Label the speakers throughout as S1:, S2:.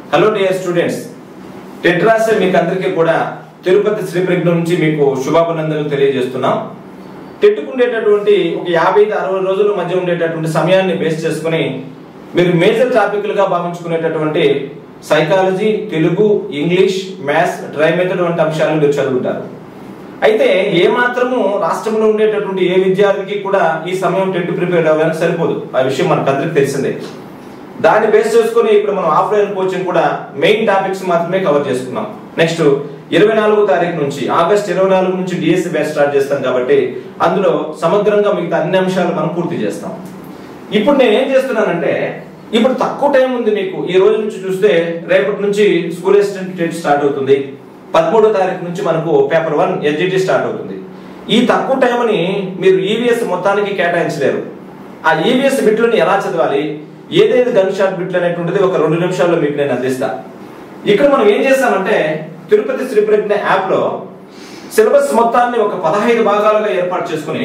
S1: hello dear students TET రాసే మీకు అందరికీ కూడా తిరుపతి శ్రీ ప్రజ్ఞ నుంచి మీకు శుభాభినందనలు తెలియజేస్తున్నాం టెట్కు ఉండేటటువంటి ఒక యాభై ఐదు అరవై రోజుల మధ్య ఉండేటటువంటి సమయాన్ని బేస్ చేసుకుని మీరు మేజర్ టాపిక్లుగా భావించుకునేటటువంటి సైకాలజీ తెలుగు ఇంగ్లీష్ మ్యాథ్స్ డ్రై మెథడ్ వంటి అంశాలను మీరు చదువుతారు అయితే ఏ మాత్రము రాష్ట్రంలో ఉండేటటువంటి ఏ విద్యార్థికి కూడా ఈ సమయం టెట్ ప్రిపేర్ అవ్వడానికి సరిపోదు ఆ విషయం మనకు అందరికి తెలిసిందే దాన్ని బేస్ చేసుకుని ఇప్పుడు మనం ఆఫ్లైన్ కోచింగ్ కూడా మెయిన్ టాపిక్స్ మాత్రమే కవర్ చేసుకున్నాం నెక్స్ట్ ఇరవై నాలుగో తారీఖు నుంచి ఆగస్ట్ ఇరవై నాలుగు నుంచి డిఎస్సి బ్యాచ్ స్టార్ట్ చేస్తాం కాబట్టి అందులో సమగ్రంగా మిగతా అన్ని అంశాలు మనం పూర్తి చేస్తాం ఇప్పుడు నేను ఏం చేస్తున్నానంటే ఇప్పుడు తక్కువ టైం ఉంది మీకు ఈ రోజు నుంచి చూస్తే రేపటి నుంచి స్కూల్ అసిస్టెంట్ టెట్ స్టార్ట్ అవుతుంది పదమూడో తారీఖు నుంచి మనకు పేపర్ వన్ ఎస్జిటి స్టార్ట్ అవుతుంది ఈ తక్కువ టైంని మీరు ఈవీఎస్ మొత్తానికి కేటాయించలేరు ఆ ఈవీఎస్ బిట్లను ఎలా చదవాలి ఏదైతే గన్ షాట్ బిట్లు అనేటువంటిది ఒక రెండు నిమిషాల్లో మీకు నేను అందిస్తా ఇక్కడ మనం ఏం చేస్తామంటే తిరుపతి శ్రీ ప్రజ్ఞ యాప్ లో సిలబస్ మొత్తాన్ని ఒక పదహైదు భాగాలుగా ఏర్పాటు చేసుకుని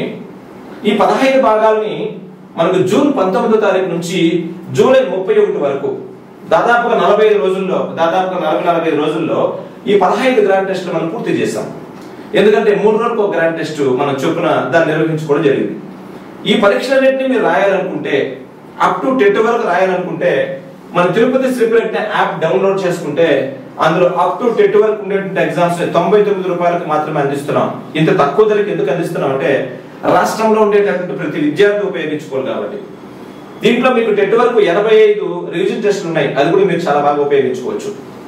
S1: ఈ పదహైదు భాగాల్ని మనకు జూన్ పంతొమ్మిదో తారీఖు నుంచి జూలై ముప్పై ఒకటి వరకు దాదాపుగా నలభై ఐదు రోజుల్లో దాదాపుగా నలభై నలభై ఐదు రోజుల్లో ఈ పదహైదు గ్రాండ్ టెస్ట్లు మనం పూర్తి చేసాం ఎందుకంటే మూడు రోజులకు ఒక గ్రాండ్ టెస్ట్ మనం చొప్పున దాన్ని నిర్వహించుకోవడం జరిగింది ఈ పరీక్షలన్నింటినీ మీరు రాయాలనుకుంటే అప్ టు టెట్ వరకు రాయాలనుకుంటే మన తిరుపతి శ్రీ ప్రజ్ఞ యాప్ డౌన్లోడ్ చేసుకుంటే అందులో అప్ టు టెట్ వరకు ఉండేటువంటి ఎగ్జామ్స్ తొంభై తొమ్మిది రూపాయలకు మాత్రమే అందిస్తున్నాం ఇంత తక్కువ ధరకి ఎందుకు అందిస్తున్నాం అంటే రాష్ట్రంలో ఉండేటటువంటి ప్రతి విద్యార్థి ఉపయోగించుకోవాలి కాబట్టి దీంట్లో మీకు టెట్ వరకు ఎనభై ఐదు రివిజన్ టెస్ట్లు ఉన్నాయి అది కూడా మీరు చాలా బాగా ఉపయోగించుకోవచ్చు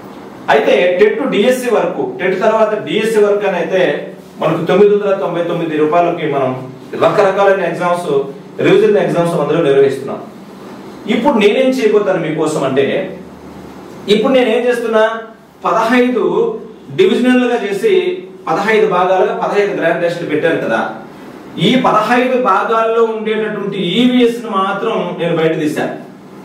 S1: అయితే టెట్ డిఎస్సి వరకు టెట్ తర్వాత డిఎస్సి వరకు అని అయితే మనకు తొమ్మిది వందల తొంభై తొమ్మిది రూపాయలకి మనం రకరకాలైన ఎగ్జామ్స్ రివిజన్ ఎగ్జామ్స్ అందులో నిర్వహిస్తున్నాం ఇప్పుడు నేనేం చేయబోతాను మీకోసం అంటే ఇప్పుడు నేనేం చేస్తున్నా పదహైదు డివిజనల్ గా చేసి పదహైదు భాగాలుగా పదహైదు గ్రాండ్ టెస్ట్లు పెట్టాను కదా ఈ పదహైదు భాగాల్లో ఉండేటటువంటి ఈవీఎస్ ను మాత్రం నేను బయట తీశాను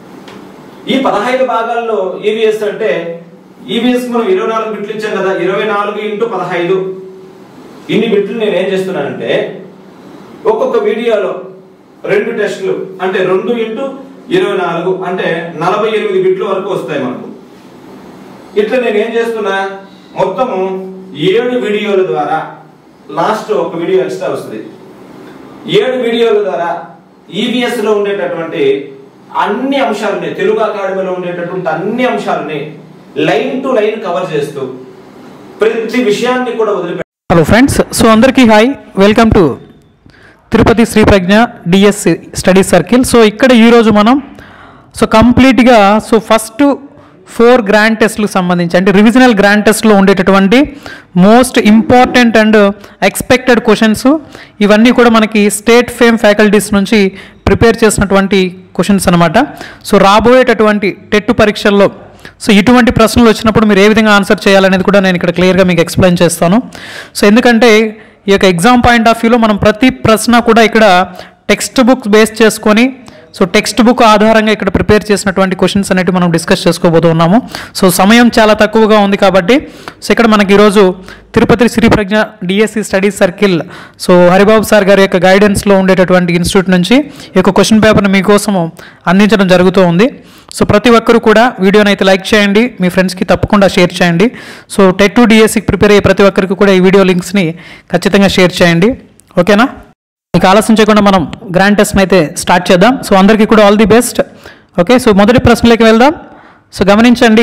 S1: ఈ పదహైదు భాగాల్లో ఈవీఎస్ అంటే ఈవీఎస్ మనం ఇరవై నాలుగు బిట్లు ఇచ్చాం కదా ఇరవై నాలుగు ఇంటూ పదహైదు ఇన్ని బిట్లు నేను ఏం చేస్తున్నానంటే ఒక్కొక్క వీడియోలో రెండు టెస్టులు అంటే రెండు ఇంటూ ఇరవై నాలుగు అంటే నలభై ఎనిమిది బిట్ల వరకు వస్తాయి మనకు ఇట్లా నేను ఏం చేస్తున్నా మొత్తము ఏడు వీడియోల ద్వారా లాస్ట్ ఒక వీడియో ఎక్స్ట్రా వస్తుంది ఏడు వీడియోల ద్వారా ఈవీఎస్ లో ఉండేటటువంటి అన్ని అంశాలని తెలుగు అకాడమీలో ఉండేటటువంటి అన్ని అంశాలని లైన్ టు లైన్ కవర్ చేస్తూ ప్రతి విషయాన్ని కూడా వదిలిపెట్టి
S2: హలో ఫ్రెండ్స్ సో అందరికీ hi welcome to Tirupati Shri Pragna DSC study circle so ఇక్కడ ఈరోజు మనం సో కంప్లీట్గా సో ఫస్ట్ ఫోర్ గ్రాండ్ టెస్ట్లకు సంబంధించి అంటే రివిజనల్ గ్రాండ్ టెస్ట్లో ఉండేటటువంటి most important and expected questions ఇవన్నీ కూడా మనకి స్టేట్ ఫేమ్ ఫ్యాకల్టీస్ నుంచి ప్రిపేర్ చేసినటువంటి క్వశ్చన్స్ అనమాట సో రాబోయేటటువంటి టెట్ పరీక్షల్లో సో ఇటువంటి ప్రశ్నలు వచ్చినప్పుడు మీరు ఏ విధంగా ఆన్సర్ చేయాలనేది కూడా నేను ఇక్కడ క్లియర్గా మీకు ఎక్స్ప్లెయిన్ చేస్తాను సో ఎందుకంటే ఈ యొక్క ఎగ్జామ్ పాయింట్ ఆఫ్ వ్యూలో మనం ప్రతి ప్రశ్న కూడా ఇక్కడ టెక్స్ట్ బుక్ బేస్ చేసుకొని సో టెక్స్ట్ బుక్ ఆధారంగా ఇక్కడ ప్రిపేర్ చేసినటువంటి క్వశ్చన్స్ అనేవి మనం డిస్కస్ చేసుకోబోతున్నాము సో సమయం చాలా తక్కువగా ఉంది కాబట్టి సో ఇక్కడ మనకి ఈరోజు Tirupati Shri Pragna DSC study circle so Haribabu sir గారి యొక్క గైడెన్స్లో ఉండేటటువంటి ఇన్స్టిట్యూట్ నుంచి ఈ యొక్క క్వశ్చన్ పేపర్ని మీకోసము అందించడం జరుగుతూ ఉంది సో ప్రతి ఒక్కరు కూడా వీడియోని అయితే లైక్ చేయండి మీ ఫ్రెండ్స్కి తప్పకుండా షేర్ చేయండి సో టెట్ టు డిఎస్సికి ప్రిపేర్ అయ్యే ప్రతి ఒక్కరికి కూడా ఈ వీడియో లింక్స్ని ఖచ్చితంగా షేర్ చేయండి ఓకేనా మీకు ఆలస్యం చేయకుండా మనం గ్రాండ్ టెస్ట్ని అయితే స్టార్ట్ చేద్దాం సో అందరికీ కూడా all the best okay so మొదటి ప్రశ్నలోకి వెళ్దాం సో గమనించండి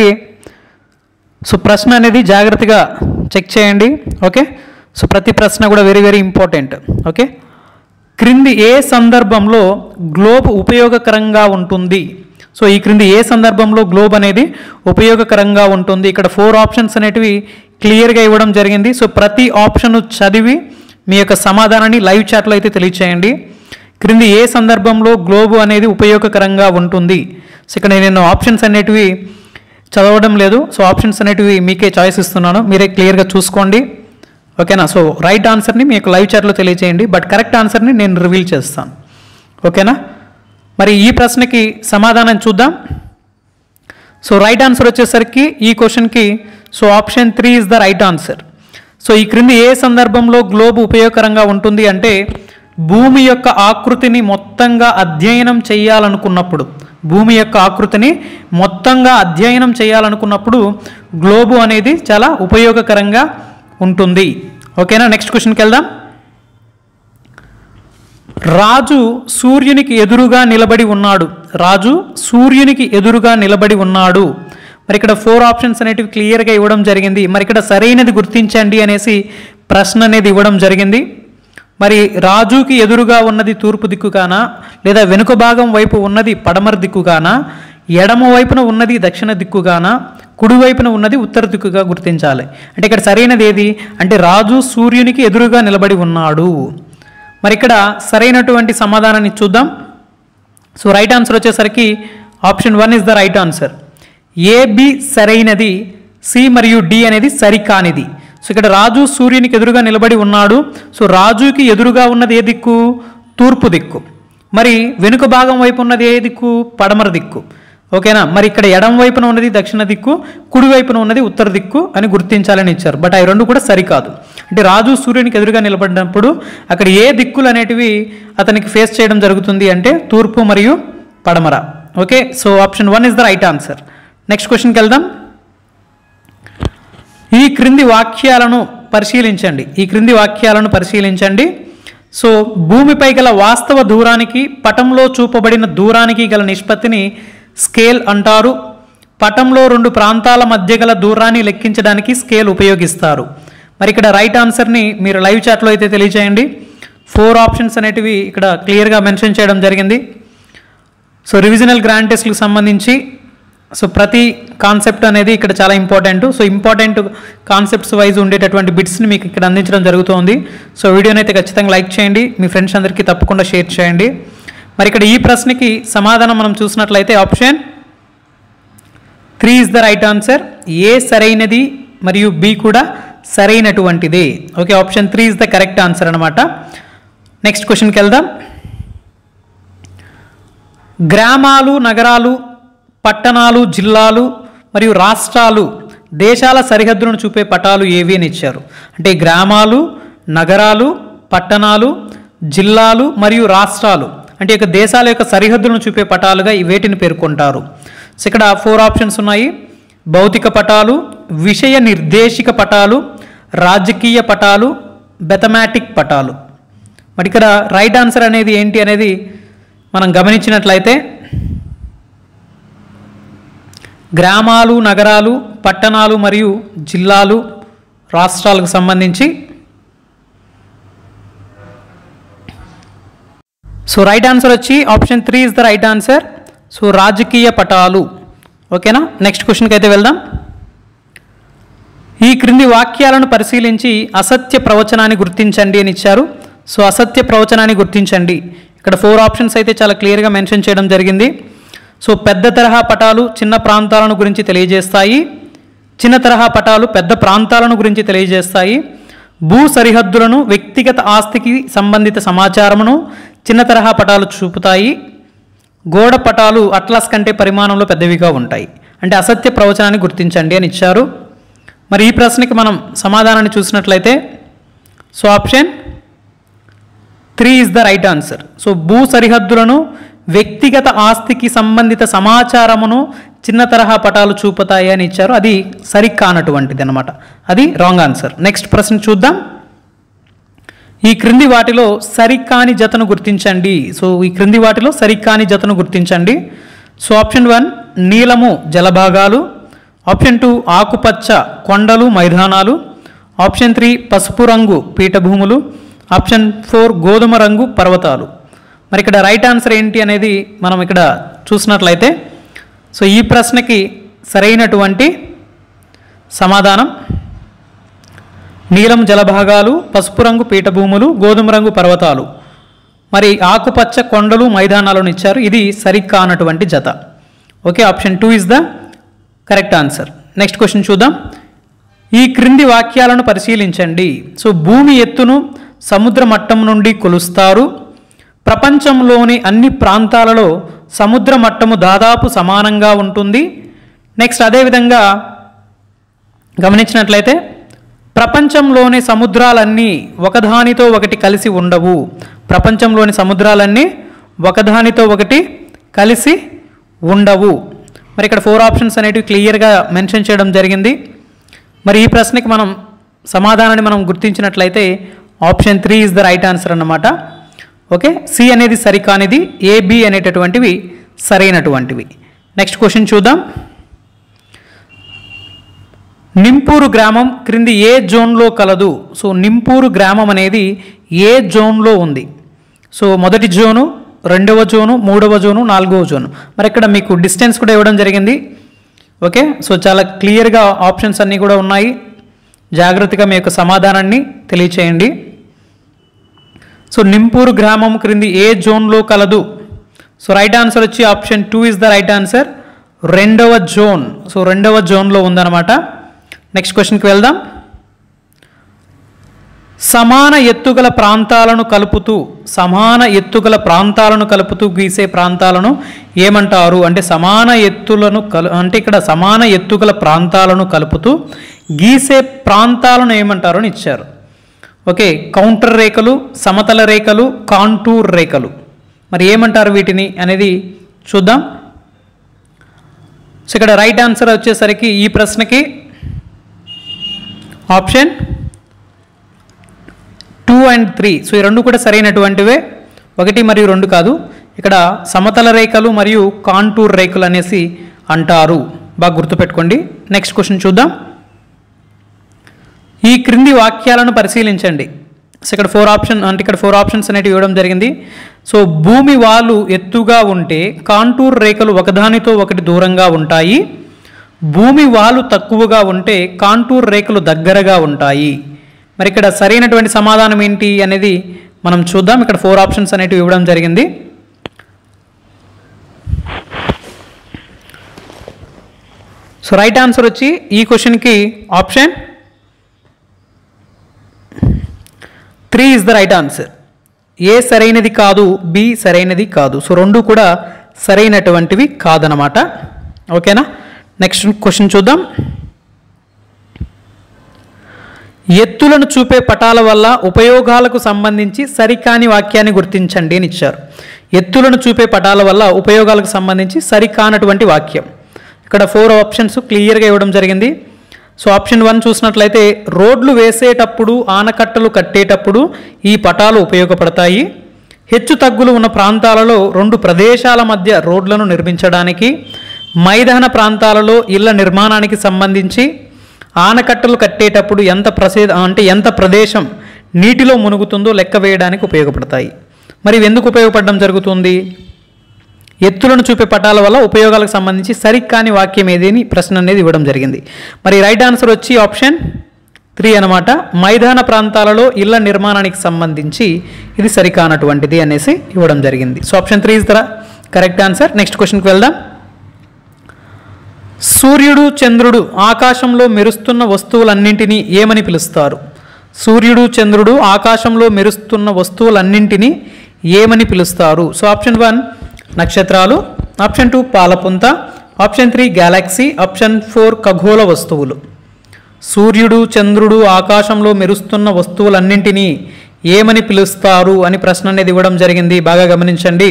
S2: సో ప్రశ్న అనేది జాగ్రత్తగా చెక్ చేయండి ఓకే సో ప్రతి ప్రశ్న కూడా వెరీ వెరీ ఇంపార్టెంట్ ఓకే క్రింది ఏ సందర్భంలో గ్లోబ్ ఉపయోగకరంగా ఉంటుంది సో ఈ క్రింది ఏ సందర్భంలో గ్లోబ్ అనేది ఉపయోగకరంగా ఉంటుంది ఇక్కడ ఫోర్ ఆప్షన్స్ అనేటివి క్లియర్గా ఇవ్వడం జరిగింది సో ప్రతి ఆప్షన్ చదివి మీ యొక్క సమాధానాన్ని లైవ్ చాట్లో అయితే తెలియచేయండి క్రింది ఏ సందర్భంలో గ్లోబ్ అనేది ఉపయోగకరంగా ఉంటుంది సో ఇక్కడ నేను ఆప్షన్స్ అనేటివి చదవడం లేదు సో ఆప్షన్స్ అనేటివి మీకే చాయిస్ ఇస్తున్నాను మీరే క్లియర్గా చూసుకోండి ఓకేనా సో రైట్ ఆన్సర్ని మీ యొక్క లైవ్ చాట్లో తెలియచేయండి బట్ కరెక్ట్ ఆన్సర్ని నేను రివీల్ చేస్తాను ఓకేనా మరి ఈ ప్రశ్నకి సమాధానం చూద్దాం సో రైట్ ఆన్సర్ వచ్చేసరికి ఈ క్వశ్చన్కి so option three is the right answer so ఈ క్రింది ఏ సందర్భంలో గ్లోబ్ ఉపయోగకరంగా ఉంటుంది అంటే భూమి యొక్క ఆకృతిని మొత్తంగా అధ్యయనం చేయాలనుకున్నప్పుడు భూమి యొక్క ఆకృతిని మొత్తంగా అధ్యయనం చేయాలనుకున్నప్పుడు గ్లోబు అనేది చాలా ఉపయోగకరంగా ఉంటుంది ఓకేనా నెక్స్ట్ క్వశ్చన్కి వెళ్దాం రాజు సూర్యునికి ఎదురుగా నిలబడి ఉన్నాడు రాజు సూర్యునికి ఎదురుగా నిలబడి ఉన్నాడు మరి ఇక్కడ ఫోర్ ఆప్షన్స్ అనేటివి క్లియర్గా ఇవ్వడం జరిగింది మరి ఇక్కడ సరైనది గుర్తించండి అనేసి ప్రశ్న అనేది ఇవ్వడం జరిగింది మరి రాజుకి ఎదురుగా ఉన్నది తూర్పు దిక్కుగానా లేదా వెనుక భాగం వైపు ఉన్నది పడమర దిక్కుగానా ఎడమ వైపున ఉన్నది దక్షిణ దిక్కుగానా కుడి వైపున ఉన్నది ఉత్తర దిక్కుగా గుర్తించాలి అంటే ఇక్కడ సరైనది ఏది అంటే రాజు సూర్యునికి ఎదురుగా నిలబడి ఉన్నాడు మరి ఇక్కడ సరైనటువంటి సమాధానాన్ని చూద్దాం సో రైట్ ఆన్సర్ వచ్చేసరికి option one is the right answer A B సరైనది సి మరియు డి అనేది సరికానిది సో ఇక్కడ రాజు సూర్యునికి ఎదురుగా నిలబడి ఉన్నాడు సో రాజుకి ఎదురుగా ఉన్నది ఏ దిక్కు తూర్పు దిక్కు మరి వెనుక భాగం వైపు ఉన్నది ఏ దిక్కు పడమర దిక్కు ఓకేనా మరి ఇక్కడ ఎడం వైపున ఉన్నది దక్షిణ దిక్కు కుడి వైపున ఉన్నది ఉత్తర దిక్కు అని గుర్తించాలని ఇచ్చారు బట్ అవి రెండు కూడా సరికాదు అంటే రాజు సూర్యునికి ఎదురుగా నిలబడినప్పుడు అక్కడ ఏ దిక్కులు అనేటివి అతనికి ఫేస్ చేయడం జరుగుతుంది అంటే తూర్పు మరియు పడమర okay so option one is the right answer next క్వశ్చన్కి వెళ్దాం ఈ క్రింది వాక్యాలను పరిశీలించండి ఈ క్రింది వాక్యాలను పరిశీలించండి సో భూమిపై గల వాస్తవ దూరానికి పటంలో చూపబడిన దూరానికి గల నిష్పత్తిని స్కేల్ అంటారు పటంలో రెండు ప్రాంతాల మధ్య గల దూరాన్ని లెక్కించడానికి స్కేల్ ఉపయోగిస్తారు మరి ఇక్కడ రైట్ ఆన్సర్ని మీరు లైవ్ చాట్లో అయితే తెలియచేయండి ఫోర్ ఆప్షన్స్ అనేటివి ఇక్కడ క్లియర్గా మెన్షన్ చేయడం జరిగింది సో రివిజనల్ గ్రాండ్ టెస్ట్లకు సంబంధించి సో ప్రతి కాన్సెప్ట్ అనేది ఇక్కడ చాలా important so important concepts wise ఉండేటటువంటి బిట్స్ని మీకు ఇక్కడ అందించడం జరుగుతుంది సో వీడియోని అయితే ఖచ్చితంగా లైక్ చేయండి మీ ఫ్రెండ్స్ అందరికీ తప్పకుండా షేర్ చేయండి మరి ఇక్కడ ఈ ప్రశ్నకి సమాధానం మనం చూసినట్లయితే option three is the right answer A సరైనది మరియు బి కూడా సరైనటువంటిది okay option three is the correct answer అనమాట నెక్స్ట్ క్వశ్చన్కి వెళ్దాం గ్రామాలు నగరాలు పట్టణాలు జిల్లాలు మరియు రాష్ట్రాలు దేశాల సరిహద్దులను చూపే పటాలు ఏవి అని ఇచ్చారు అంటే గ్రామాలు నగరాలు పట్టణాలు జిల్లాలు మరియు రాష్ట్రాలు అంటే ఇక దేశాల యొక్క సరిహద్దులను చూపే పటాలుగా ఈ వేటిని పేర్కొంటారు సో ఇక్కడ ఫోర్ ఆప్షన్స్ ఉన్నాయి భౌతిక పటాలు విషయ నిర్దేశిక పటాలు రాజకీయ పటాలు బెథమాటిక్ పటాలు మరి ఇక్కడ రైట్ ఆన్సర్ అనేది ఏంటి అనేది మనం గమనించినట్లయితే గ్రామాలు నగరాలు పట్టణాలు మరియు జిల్లాలు రాష్ట్రాలకు సంబంధించి సో రైట్ ఆన్సర్ వచ్చి option three is the right answer so రాజకీయ పటాలు ఓకేనా నెక్స్ట్ క్వశ్చన్కి అయితే వెళ్దాం ఈ క్రింది వాక్యాలను పరిశీలించి అసత్య ప్రవచనాన్ని గుర్తించండి అని ఇచ్చారు సో అసత్య ప్రవచనాన్ని గుర్తించండి ఇక్కడ ఫోర్ ఆప్షన్స్ అయితే చాలా క్లియర్గా మెన్షన్ చేయడం జరిగింది సో పెద్ద తరహా పటాలు చిన్న ప్రాంతాలను గురించి తెలియజేస్తాయి చిన్న తరహా పటాలు పెద్ద ప్రాంతాలను గురించి తెలియజేస్తాయి భూ సరిహద్దులను వ్యక్తిగత ఆస్తికి సంబంధిత సమాచారమును చిన్న తరహా పటాలు చూపుతాయి గోడ పటాలు అట్లాస్ కంటే పరిమాణంలో పెద్దవిగా ఉంటాయి అంటే అసత్య ప్రవచనాన్ని గుర్తించండి అని ఇచ్చారు మరి ఈ ప్రశ్నకి మనం సమాధానాన్ని చూసినట్లయితే so option three is the right answer so భూ సరిహద్దులను వ్యక్తిగత ఆస్తికి సంబంధిత సమాచారమును చిన్న తరహా పటాలు చూపుతాయి అని ఇచ్చారు అది సరికానటువంటిది అనమాట అది రాంగ్ ఆన్సర్ నెక్స్ట్ ప్రశ్న చూద్దాం ఈ క్రింది వాటిలో సరికాని జతను గుర్తించండి సో ఈ క్రింది వాటిలో సరికాని జతను గుర్తించండి సో ఆప్షన్ వన్ నీలము జలభాగాలు ఆప్షన్ టూ ఆకుపచ్చ కొండలు మైదానాలు ఆప్షన్ త్రీ పసుపు రంగు పీఠభూములు ఆప్షన్ ఫోర్ గోధుమ రంగు పర్వతాలు మరి ఇక్కడ రైట్ ఆన్సర్ ఏంటి అనేది మనం ఇక్కడ చూసినట్లయితే సో ఈ ప్రశ్నకి సరైనటువంటి సమాధానం నీలం జలభాగాలు పసుపు రంగు పీఠభూములు గోధుమ రంగు పర్వతాలు మరి ఆకుపచ్చ కొండలు మైదానాలను ఇచ్చారు ఇది సరికానటువంటి జత okay option two is the correct answer next question చూద్దాం ఈ క్రింది వాక్యాలను పరిశీలించండి సో భూమి ఎత్తును సముద్ర మట్టం నుండి కొలుస్తారు ప్రపంచంలోని అన్ని ప్రాంతాలలో సముద్ర మట్టము దాదాపు సమానంగా ఉంటుంది నెక్స్ట్ అదేవిధంగా గమనించినట్లయితే ప్రపంచంలోని సముద్రాలన్నీ ఒకదానితో ఒకటి కలిసి ఉండవు ప్రపంచంలోని సముద్రాలన్నీ ఒకదానితో ఒకటి కలిసి ఉండవు మరి ఇక్కడ ఫోర్ ఆప్షన్స్ అనేటివి క్లియర్గా మెన్షన్ చేయడం జరిగింది మరి ఈ ప్రశ్నకి మనం సమాధానాన్ని మనం గుర్తించినట్లయితే option three is the right answer అన్నమాట ఓకే సి అనేది సరికానిది ఏబి అనేటటువంటివి సరైనటువంటివి నెక్స్ట్ క్వశ్చన్ చూద్దాం నింపూరు గ్రామం క్రింది ఏ జోన్లో కలదు సో నింపూరు గ్రామం అనేది ఏ జోన్లో ఉంది సో మొదటి జోను రెండవ జోను మూడవ జోను నాలుగవ జోను మరి ఇక్కడ మీకు డిస్టెన్స్ కూడా ఇవ్వడం జరిగింది ఓకే సో చాలా క్లియర్గా ఆప్షన్స్ అన్నీ కూడా ఉన్నాయి జాగ్రత్తగా మీ యొక్క సమాధానాన్ని తెలియచేయండి సో నింపూరు గ్రామం క్రింది ఏ జోన్లో కలదు సో రైట్ ఆన్సర్ వచ్చి option two is the right answer రెండవ జోన్ సో రెండవ జోన్లో ఉందన్నమాట నెక్స్ట్ క్వశ్చన్కి వెళ్దాం సమాన ఎత్తుగల ప్రాంతాలను కలుపుతూ సమాన ఎత్తుగల ప్రాంతాలను కలుపుతూ గీసే ప్రాంతాలను ఏమంటారు అంటే సమాన ఎత్తులను కలు అంటే ఇక్కడ సమాన ఎత్తుగల ప్రాంతాలను కలుపుతూ గీసే ప్రాంతాలను ఏమంటారు అని ఇచ్చారు ఓకే కౌంటర్ రేఖలు సమతల రేఖలు కాంటూర్ రేఖలు మరి ఏమంటారు వీటిని అనేది చూద్దాం సో ఇక్కడ రైట్ ఆన్సర్ వచ్చేసరికి ఈ ప్రశ్నకి option two and three so ఈ రెండు కూడా సరైనటువంటివే ఒకటి మరియు రెండు కాదు ఇక్కడ సమతల రేఖలు మరియు కాంటూర్ రేఖలు అనేసి అంటారు బాగా గుర్తుపెట్టుకోండి నెక్స్ట్ క్వశ్చన్ చూద్దాం ఈ క్రింది వాక్యాలను పరిశీలించండి సో ఇక్కడ ఫోర్ ఆప్షన్ అంటే ఇక్కడ ఫోర్ ఆప్షన్స్ అనేవి ఇవ్వడం జరిగింది సో భూమి వాలు ఎత్తుగా ఉంటే కాంటూర్ రేఖలు ఒకదానితో ఒకటి దూరంగా ఉంటాయి భూమి వాలు తక్కువగా ఉంటే కాంటూర్ రేఖలు దగ్గరగా ఉంటాయి మరి ఇక్కడ సరైనటువంటి సమాధానం ఏంటి అనేది మనం చూద్దాం ఇక్కడ ఫోర్ ఆప్షన్స్ అనేటివి ఇవ్వడం జరిగింది సో రైట్ ఆన్సర్ వచ్చి ఈ క్వశ్చన్కి option three is the right answer A సరైనది కాదు బి సరైనది కాదు సో రెండు కూడా సరైనటువంటివి కాదనమాట ఓకేనా నెక్స్ట్ క్వశ్చన్ చూద్దాం ఎత్తులను చూపే పటాల వల్ల ఉపయోగాలకు సంబంధించి సరికాని వాక్యాన్ని గుర్తించండి అని ఇచ్చారు ఎత్తులను చూపే పటాల వల్ల ఉపయోగాలకు సంబంధించి సరికానటువంటి వాక్యం ఇక్కడ ఫోర్ ఆప్షన్స్ క్లియర్గా ఇవ్వడం జరిగింది సో ఆప్షన్ వన్ చూసినట్లయితే రోడ్లు వేసేటప్పుడు ఆనకట్టలు కట్టేటప్పుడు ఈ పటాలు ఉపయోగపడతాయి హెచ్చు తగ్గులు ఉన్న ప్రాంతాలలో రెండు ప్రదేశాల మధ్య రోడ్లను నిర్మించడానికి మైదాన ప్రాంతాలలో ఇళ్ల నిర్మాణానికి సంబంధించి ఆనకట్టలు కట్టేటప్పుడు ఎంత ప్రసే అంటే ఎంత ప్రదేశం నీటిలో మునుగుతుందో లెక్క వేయడానికి ఉపయోగపడతాయి మరి ఇవి ఎందుకు ఉపయోగపడడం జరుగుతుంది ఎత్తులను చూపే పటాల వల్ల ఉపయోగాలకు సంబంధించి సరికాని వాక్యం ఏది అని ప్రశ్న అనేది ఇవ్వడం జరిగింది మరి రైట్ ఆన్సర్ వచ్చి ఆప్షన్ త్రీ అనమాట మైదాన ప్రాంతాలలో ఇళ్ల నిర్మాణానికి సంబంధించి ఇది సరికానటువంటిది అనేసి ఇవ్వడం జరిగింది so option three is the correct answer next క్వశ్చన్కి వెళ్దాం సూర్యుడు చంద్రుడు ఆకాశంలో మెరుస్తున్న వస్తువులన్నింటినీ ఏమని పిలుస్తారు సూర్యుడు చంద్రుడు ఆకాశంలో మెరుస్తున్న వస్తువులన్నింటినీ ఏమని పిలుస్తారు సో ఆప్షన్ వన్ నక్షత్రాలు ఆప్షన్ టూ పాలపుంత option three galaxy option four ఖగోళ వస్తువులు సూర్యుడు చంద్రుడు ఆకాశంలో మెరుస్తున్న వస్తువులన్నింటినీ ఏమని పిలుస్తారు అని ప్రశ్న అనేది ఇవ్వడం జరిగింది బాగా గమనించండి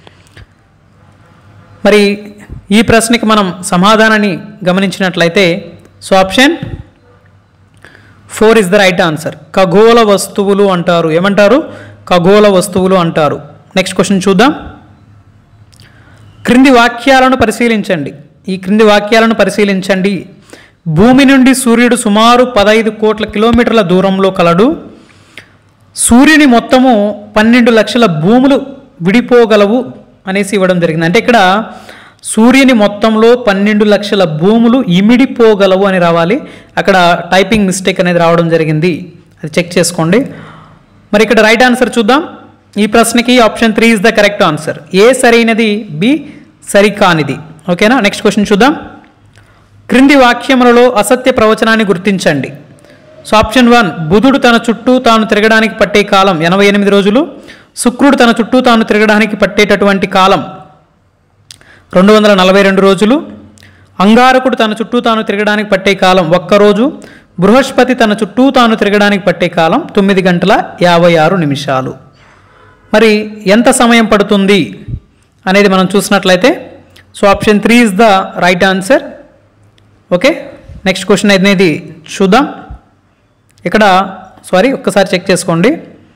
S2: మరి ఈ ప్రశ్నకి మనం సమాధానాన్ని గమనించినట్లయితే so option four is the right answer ఖగోళ వస్తువులు అంటారు ఏమంటారు ఖగోళ వస్తువులు అంటారు నెక్స్ట్ క్వశ్చన్ చూద్దాం క్రింది వాక్యాలను పరిశీలించండి ఈ క్రింది వాక్యాలను పరిశీలించండి భూమి నుండి సూర్యుడు సుమారు పదహైదు కోట్ల కిలోమీటర్ల దూరంలో కలడు సూర్యుని మొత్తము పన్నెండు లక్షల భూములు విడిపోగలవు అనేసి ఇవ్వడం జరిగింది అంటే ఇక్కడ సూర్యుని మొత్తంలో పన్నెండు లక్షల భూములు ఇమిడిపోగలవు అని రావాలి అక్కడ టైపింగ్ మిస్టేక్ అనేది రావడం జరిగింది అది చెక్ చేసుకోండి మరి ఇక్కడ రైట్ ఆన్సర్ చూద్దాం ఈ ప్రశ్నకి option three is the correct answer A సరైనది బి సరికానిది ఓకేనా నెక్స్ట్ క్వశ్చన్ చూద్దాం క్రింది వాక్యములలో అసత్య ప్రవచనాన్ని గుర్తించండి సో ఆప్షన్ వన్ బుధుడు తన చుట్టూ తాను తిరగడానికి పట్టే కాలం ఎనభై ఎనిమిది రోజులు శుక్రుడు తన చుట్టూ తాను తిరగడానికి పట్టేటటువంటి కాలం రెండు వందల నలభై రెండు రోజులు అంగారకుడు తన చుట్టూ తాను తిరగడానికి పట్టే కాలం ఒక్కరోజు బృహస్పతి తన చుట్టూ తాను తిరగడానికి పట్టే కాలం తొమ్మిది గంటల యాభై ఆరు నిమిషాలు మరి ఎంత సమయం పడుతుంది అనేది మనం చూసినట్లయితే so option three is the right answer okay next question అనేది చూద్దాం ఇక్కడ సారీ ఒక్కసారి చెక్ చేసుకోండి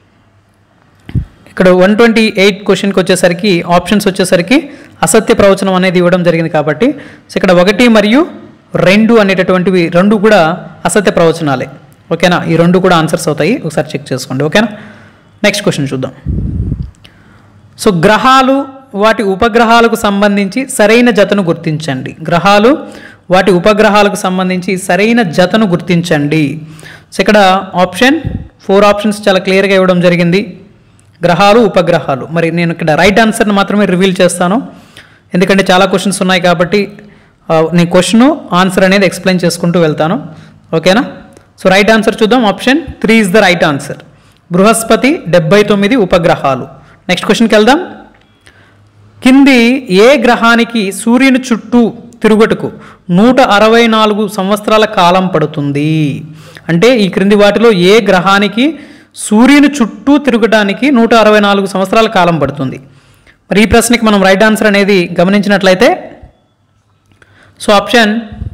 S2: ఇక్కడ వన్ ట్వంటీ ఎయిట్ క్వశ్చన్కి వచ్చేసరికి ఆప్షన్స్ వచ్చేసరికి అసత్య ప్రవచనం అనేది ఇవ్వడం జరిగింది కాబట్టి సో ఇక్కడ ఒకటి మరియు రెండు అనేటటువంటివి రెండు కూడా అసత్య ప్రవచనాలే ఓకేనా ఈ రెండు కూడా ఆన్సర్స్ అవుతాయి ఒకసారి చెక్ చేసుకోండి ఓకేనా నెక్స్ట్ క్వశ్చన్ చూద్దాం సో గ్రహాలు వాటి ఉపగ్రహాలకు సంబంధించి సరైన జతను గుర్తించండి గ్రహాలు వాటి ఉపగ్రహాలకు సంబంధించి సరైన జతను గుర్తించండి సో ఇక్కడ ఆప్షన్ ఫోర్ ఆప్షన్స్ చాలా క్లియర్గా ఇవ్వడం జరిగింది గ్రహాలు ఉపగ్రహాలు మరి నేను ఇక్కడ రైట్ ఆన్సర్ని మాత్రమే రివీల్ చేస్తాను ఎందుకంటే చాలా క్వశ్చన్స్ ఉన్నాయి కాబట్టి ఆ, నేను క్వశ్చన్ ఆన్సర్ అనేది ఎక్స్ప్లెయిన్ చేసుకుంటూ వెళ్తాను ఓకేనా సో రైట్ ఆన్సర్ చూద్దాం option three is the right answer Brihaspati డెబ్బై తొమ్మిది ఉపగ్రహాలు నెక్స్ట్ క్వశ్చన్కి వెళ్దాం కింది ఏ గ్రహానికి సూర్యుని చుట్టూ తిరుగుటకు నూట అరవై నాలుగు సంవత్సరాల కాలం పడుతుంది అంటే ఈ క్రింది వాటిలో ఏ గ్రహానికి సూర్యుని చుట్టూ తిరగడానికి నూట అరవై నాలుగు సంవత్సరాల కాలం పడుతుంది మరి ఈ ప్రశ్నకి మనం రైట్ ఆన్సర్ అనేది గమనించినట్లయితే so option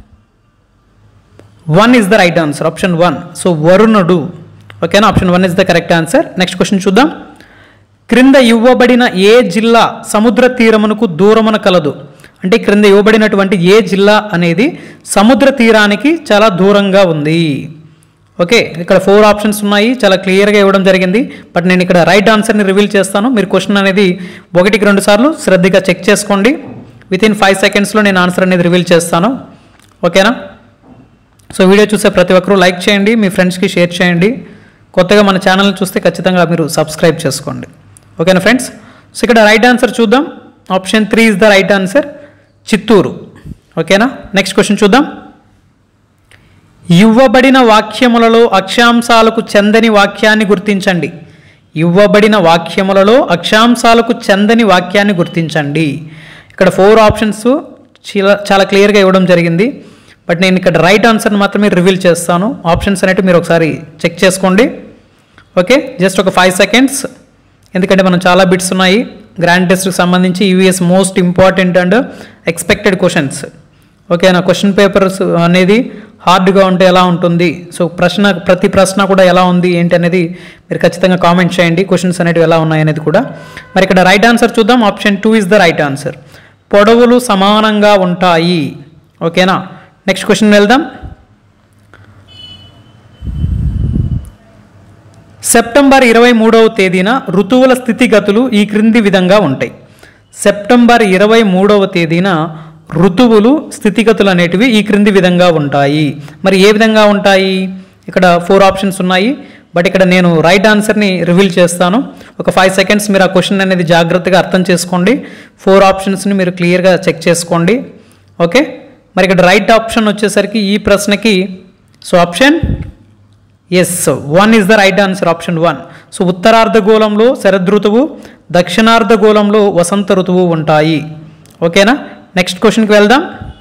S2: one is the right answer option one so వరుణుడు ఓకేనా option one is the correct answer next question చూద్దాం క్రింద ఇవ్వబడిన ఏ జిల్లా సముద్ర తీరమునకు దూరమున కలదు అంటే క్రింద ఇవ్వబడినటువంటి ఏ జిల్లా అనేది సముద్ర తీరానికి చాలా దూరంగా ఉంది ఓకే ఇక్కడ ఫోర్ ఆప్షన్స్ ఉన్నాయి చాలా క్లియర్గా ఇవ్వడం జరిగింది బట్ నేను ఇక్కడ రైట్ ఆన్సర్ని రివీల్ చేస్తాను మీరు క్వశ్చన్ అనేది ఒకటికి రెండు సార్లు శ్రద్ధగా చెక్ చేసుకోండి విత్ ఇన్ ఫైవ్ సెకండ్స్లో నేను ఆన్సర్ అనేది రివీల్ చేస్తాను ఓకేనా సో వీడియో చూసే ప్రతి ఒక్కరూ లైక్ చేయండి మీ ఫ్రెండ్స్కి షేర్ చేయండి కొత్తగా మన ఛానల్ని చూస్తే ఖచ్చితంగా మీరు సబ్స్క్రైబ్ చేసుకోండి ఓకేనా ఫ్రెండ్స్ సో ఇక్కడ రైట్ ఆన్సర్ చూద్దాం option three is the right answer Chittoor ఓకేనా నెక్స్ట్ క్వశ్చన్ చూద్దాం ఇవ్వబడిన వాక్యములలో అక్షాంశాలకు చెందని వాక్యాన్ని గుర్తించండి ఇవ్వబడిన వాక్యములలో అక్షాంశాలకు చెందని వాక్యాన్ని గుర్తించండి ఇక్కడ ఫోర్ ఆప్షన్స్ చాలా చాలా క్లియర్గా ఇవ్వడం జరిగింది బట్ నేను ఇక్కడ రైట్ ఆన్సర్ని మాత్రమే రివీల్ చేస్తాను ఆప్షన్స్ అనేవి మీరు ఒకసారి చెక్ చేసుకోండి ఓకే జస్ట్ ఒక ఫైవ్ సెకండ్స్ ఎందుకంటే మనం చాలా బిట్స్ ఉన్నాయి గ్రాండ్ టెస్ట్కి సంబంధించి US most important and expected questions okay నా క్వశ్చన్ పేపర్స్ అనేది హార్డ్గా ఉంటే ఎలా ఉంటుంది సో ప్రశ్న ప్రతి ప్రశ్న కూడా ఎలా ఉంది ఏంటి అనేది మీరు ఖచ్చితంగా కామెంట్ చేయండి క్వశ్చన్స్ అనేవి ఎలా ఉన్నాయి అనేది కూడా మరి ఇక్కడ రైట్ ఆన్సర్ చూద్దాం option two is the right answer పొడవులు సమానంగా ఉంటాయి ఓకేనా నెక్స్ట్ క్వశ్చన్ వెళ్దాం సెప్టెంబర్ ఇరవై మూడవ తేదీన ఋతువుల స్థితిగతులు ఈ క్రింది విధంగా ఉంటాయి సెప్టెంబర్ ఇరవై మూడవ తేదీన ఋతువులు స్థితిగతులు అనేటివి ఈ క్రింది విధంగా ఉంటాయి మరి ఏ విధంగా ఉంటాయి ఇక్కడ ఫోర్ ఆప్షన్స్ ఉన్నాయి బట్ ఇక్కడ నేను రైట్ ఆన్సర్ని రివీల్ చేస్తాను ఒక ఫైవ్ సెకండ్స్ మీరు ఆ క్వశ్చన్ అనేది జాగ్రత్తగా అర్థం చేసుకోండి ఫోర్ ఆప్షన్స్ని మీరు క్లియర్గా చెక్ చేసుకోండి ఓకే మరి ఇక్కడ రైట్ ఆప్షన్ వచ్చేసరికి ఈ ప్రశ్నకి so option is one is the right answer option one so ఉత్తరార్ధగోళంలో శరదృతువు దక్షిణార్ధగోళంలో వసంత ఋతువు ఉంటాయి ఓకేనా నెక్స్ట్ క్వశ్చన్కి వెళ్దాం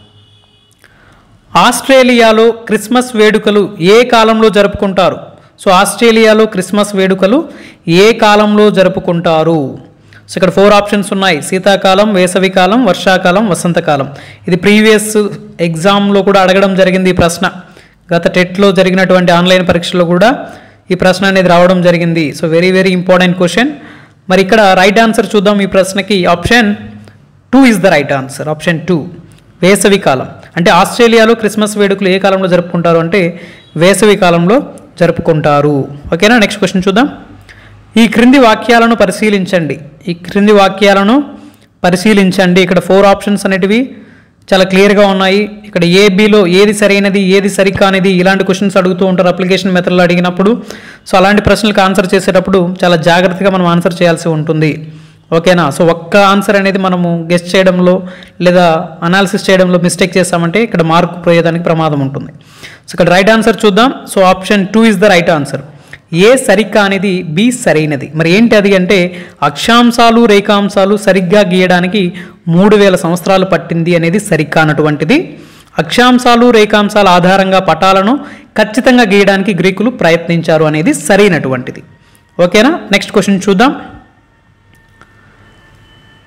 S2: ఆస్ట్రేలియాలో క్రిస్మస్ వేడుకలు ఏ కాలంలో జరుపుకుంటారు సో ఆస్ట్రేలియాలో క్రిస్మస్ వేడుకలు ఏ కాలంలో జరుపుకుంటారు సో ఇక్కడ ఫోర్ ఆప్షన్స్ ఉన్నాయి శీతాకాలం వేసవికాలం వర్షాకాలం వసంతకాలం ఇది ప్రీవియస్ ఎగ్జామ్లో కూడా అడగడం జరిగింది ఈ ప్రశ్న గత టెట్లో జరిగినటువంటి ఆన్లైన్ పరీక్షలో కూడా ఈ ప్రశ్న అనేది రావడం జరిగింది so very very important question మరి ఇక్కడ రైట్ ఆన్సర్ చూద్దాం ఈ ప్రశ్నకి option two is the right answer option two వేసవి కాలం అంటే ఆస్ట్రేలియాలో క్రిస్మస్ వేడుకలు ఏ కాలంలో జరుపుకుంటారు అంటే వేసవి కాలంలో జరుపుకుంటారు ఓకేనా నెక్స్ట్ క్వశ్చన్ చూద్దాం ఈ క్రింది వాక్యాలను పరిశీలించండి ఈ క్రింది వాక్యాలను పరిశీలించండి ఇక్కడ ఫోర్ ఆప్షన్స్ అనేటివి చాలా క్లియర్గా ఉన్నాయి ఇక్కడ ఏ బిలో ఏది సరైనది ఏది సరికానిది ఇలాంటి క్వశ్చన్స్ అడుగుతూ ఉంటారు అప్లికేషన్ మెథడ్లో అడిగినప్పుడు సో అలాంటి ప్రశ్నలకు ఆన్సర్ చేసేటప్పుడు చాలా జాగ్రత్తగా మనం ఆన్సర్ చేయాల్సి ఉంటుంది ఓకేనా సో ఒక్క ఆన్సర్ అనేది మనము గెస్ట్ చేయడంలో లేదా అనాలిసిస్ చేయడంలో మిస్టేక్ చేస్తామంటే ఇక్కడ మార్కు పోయేదానికి ప్రమాదం ఉంటుంది సో ఇక్కడ రైట్ ఆన్సర్ చూద్దాం so option two is the right answer A సరికానిది బి సరైనది మరి ఏంటి అది అంటే అక్షాంశాలు రేఖాంశాలు సరిగ్గా గీయడానికి మూడు వేల సంవత్సరాలు పట్టింది అనేది సరికానటువంటిది అక్షాంశాలు రేఖాంశాల ఆధారంగా పటాలను ఖచ్చితంగా గీయడానికి గ్రీకులు ప్రయత్నించారు అనేది సరైనటువంటిది ఓకేనా నెక్స్ట్ క్వశ్చన్ చూద్దాం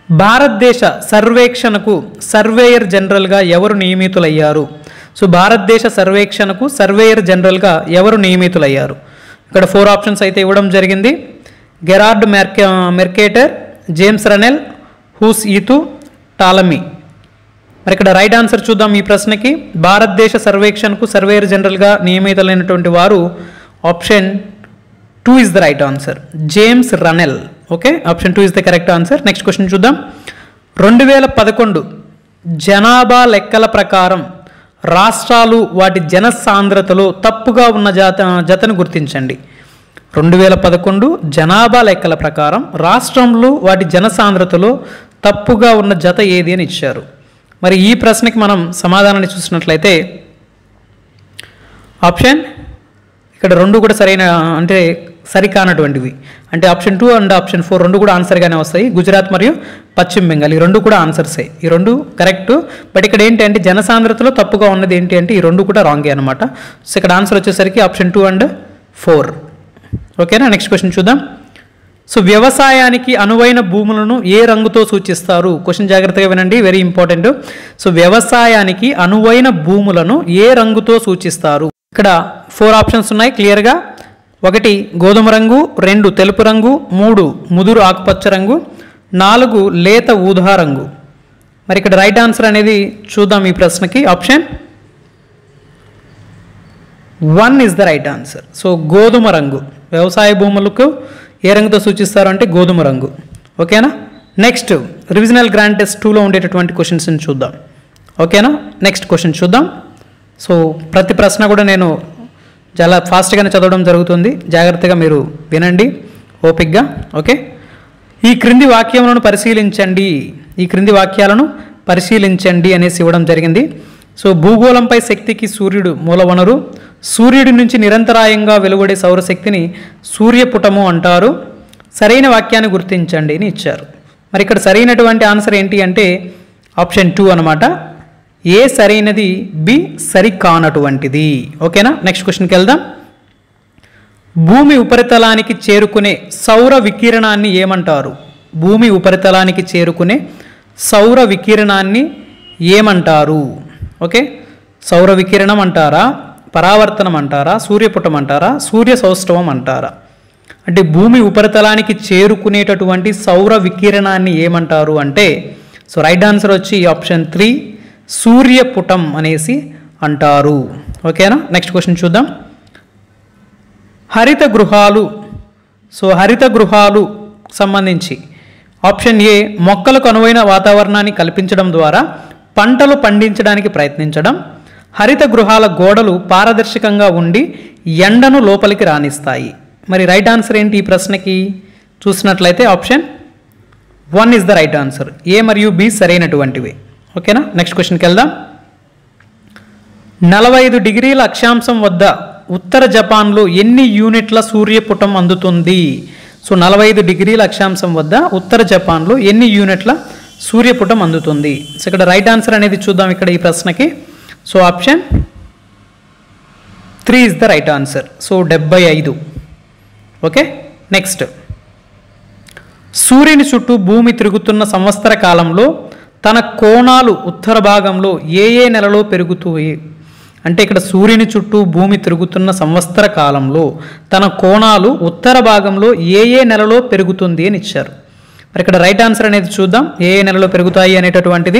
S2: భారతదేశ సర్వేక్షణకు సర్వేయర్ జనరల్గా ఎవరు నియమితులయ్యారు సో భారతదేశ సర్వేక్షణకు సర్వేయర్ జనరల్గా ఎవరు నియమితులయ్యారు ఇక్కడ ఫోర్ ఆప్షన్స్ అయితే ఇవ్వడం జరిగింది గెరార్డ్ మెర్కే మెర్కేటర్ జేమ్స్ రనెల్ హూస్ ఈతు టాలమీ మరి ఇక్కడ రైట్ ఆన్సర్ చూద్దాం ఈ ప్రశ్నకి భారతదేశ సర్వేక్షణకు సర్వేయర్ జనరల్గా నియమితులైనటువంటి వారు option two is the right answer James Rennell okay option two is the correct answer next question చూద్దాం రెండు వేల పదకొండు జనాభా లెక్కల ప్రకారం రాష్ట్రాలు వాటి జన సాంద్రతలో తప్పుగా ఉన్న జాత జతను గుర్తించండి రెండు వేల పదకొండు జనాభా లెక్కల ప్రకారం రాష్ట్రంలో వాటి జనసాంద్రతలో తప్పుగా ఉన్న జత ఏది అని ఇచ్చారు మరి ఈ ప్రశ్నకి మనం సమాధానాన్ని చూసినట్లయితే ఆప్షన్ ఇక్కడ రెండు కూడా సరైన అంటే సరికానటువంటివి అంటే option two and option four రెండు కూడా ఆన్సర్గానే వస్తాయి గుజరాత్ మరియు పశ్చిమ బెంగాల్ ఈ రెండు కూడా ఆన్సర్సే ఈ రెండు కరెక్ట్ బట్ ఇక్కడ ఏంటి అంటే జనసాంద్రతలో తప్పుగా ఉన్నది ఏంటి అంటే ఈ రెండు కూడా రాంగే అనమాట సో ఇక్కడ ఆన్సర్ వచ్చేసరికి ఆప్షన్ టూ అండ్ ఫోర్ ఓకేనా నెక్స్ట్ క్వశ్చన్ చూద్దాం సో వ్యవసాయానికి అనువైన భూములను ఏ రంగుతో సూచిస్తారు క్వశ్చన్ జాగ్రత్తగా వినండి వెరీ ఇంపార్టెంట్ సో వ్యవసాయానికి అనువైన భూములను ఏ రంగుతో సూచిస్తారు ఇక్కడ ఫోర్ ఆప్షన్స్ ఉన్నాయి క్లియర్గా ఒకటి గోధుమ రంగు రెండు తెలుపు రంగు మూడు ముదురు ఆకుపచ్చ రంగు నాలుగు లేత ఊదా రంగు మరి ఇక్కడ రైట్ ఆన్సర్ అనేది చూద్దాం ఈ ప్రశ్నకి option one is the right answer so గోధుమ రంగు వ్యవసాయ భూములకు ఏ రంగుతో సూచిస్తారు అంటే గోధుమ రంగు ఓకేనా నెక్స్ట్ రివిజనల్ గ్రాండ్ టెస్ట్ టూలో ఉండేటటువంటి క్వశ్చన్స్ని చూద్దాం ఓకేనా నెక్స్ట్ క్వశ్చన్ చూద్దాం సో ప్రతి ప్రశ్న కూడా నేను చాలా ఫాస్ట్గానే చదవడం జరుగుతుంది జాగ్రత్తగా మీరు వినండి ఓపిక్గా ఓకే ఈ క్రింది వాక్యములను పరిశీలించండి ఈ క్రింది వాక్యాలను పరిశీలించండి అనేసి ఇవ్వడం జరిగింది సో భూగోళంపై శక్తికి సూర్యుడు మూల వనరు సూర్యుడి నుంచి నిరంతరాయంగా వెలువడే సౌరశక్తిని సూర్యపుటము అంటారు సరైన వాక్యాన్ని గుర్తించండి అని ఇచ్చారు మరి ఇక్కడ సరైనటువంటి ఆన్సర్ ఏంటి అంటే ఆప్షన్ టూ అనమాట ఏ సరైనది బి సరికానటువంటిది ఓకేనా నెక్స్ట్ క్వశ్చన్కి వెళ్దాం భూమి ఉపరితలానికి చేరుకునే సౌర వికిరణాన్ని ఏమంటారు భూమి ఉపరితలానికి చేరుకునే సౌర వికిరణాన్ని ఏమంటారు ఓకే సౌర వికిరణం అంటారా పరావర్తనం అంటారా సూర్యపుటం అంటారా సూర్య సౌష్ఠవం అంటారా అంటే భూమి ఉపరితలానికి చేరుకునేటటువంటి సౌర వికిరణాన్ని ఏమంటారు అంటే సో రైట్ ఆన్సర్ వచ్చి ఆప్షన్ త్రీ సూర్యపుటం అనేసి అంటారు ఓకేనా నెక్స్ట్ క్వశ్చన్ చూద్దాం హరిత గృహాలు సో హరిత గృహాలు సంబంధించి ఆప్షన్ ఏ మొక్కలకు అనువైన వాతావరణాన్ని కల్పించడం ద్వారా పంటలు పండించడానికి ప్రయత్నించడం హరిత గృహాల గోడలు పారదర్శకంగా ఉండి ఎండను లోపలికి రాణిస్తాయి మరి రైట్ ఆన్సర్ ఏంటి ఈ ప్రశ్నకి చూసినట్లయితే option one is the right answer A మరియు బి సరైనటువంటివి ఓకేనా నెక్స్ట్ క్వశ్చన్కి వెళ్దాం నలభై ఐదు డిగ్రీల అక్షాంశం వద్ద ఉత్తర జపాన్లో ఎన్ని యూనిట్ల సూర్యపుటం అందుతుంది సో నలభై ఐదు డిగ్రీల అక్షాంశం వద్ద ఉత్తర జపాన్లో ఎన్ని యూనిట్ల సూర్యపుటం అందుతుంది సో ఇక్కడ రైట్ ఆన్సర్ అనేది చూద్దాం ఇక్కడ ఈ ప్రశ్నకి so option three is the right answer so డెబ్బై ఐదు ఓకే నెక్స్ట్ సూర్యుని చుట్టూ భూమి తిరుగుతున్న సంవత్సర కాలంలో తన కోణాలు ఉత్తర భాగంలో ఏ ఏ నెలలో పెరుగుతాయి అంటే ఇక్కడ సూర్యుని చుట్టూ భూమి తిరుగుతున్న సంవత్సర కాలంలో తన కోణాలు ఉత్తర భాగంలో ఏ ఏ నెలలో పెరుగుతుంది అని ఇచ్చారు మరి ఇక్కడ రైట్ ఆన్సర్ అనేది చూద్దాం ఏ ఏ నెలలో పెరుగుతాయి అనేటటువంటిది